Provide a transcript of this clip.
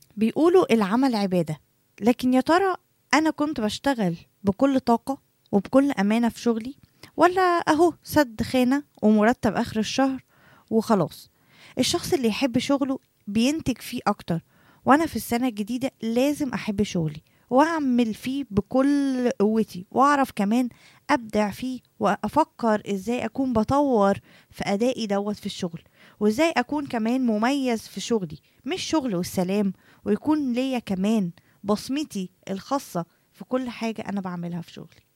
بيقولوا العمل عبادة لكن يا ترى أنا كنت بشتغل بكل طاقة وبكل أمانة في شغلي ولا أهو سد خانة ومرتب آخر الشهر وخلاص الشخص اللي يحب شغله بينتج فيه أكتر وأنا في السنة الجديدة لازم أحب شغلي وأعمل فيه بكل قوتي وأعرف كمان أبدع فيه وأفكر إزاي أكون بطور في أدائي دوت في الشغل وإزاي أكون كمان مميز في شغلي مش شغل والسلام ويكون ليا كمان بصمتي الخاصة في كل حاجة أنا بعملها في شغلي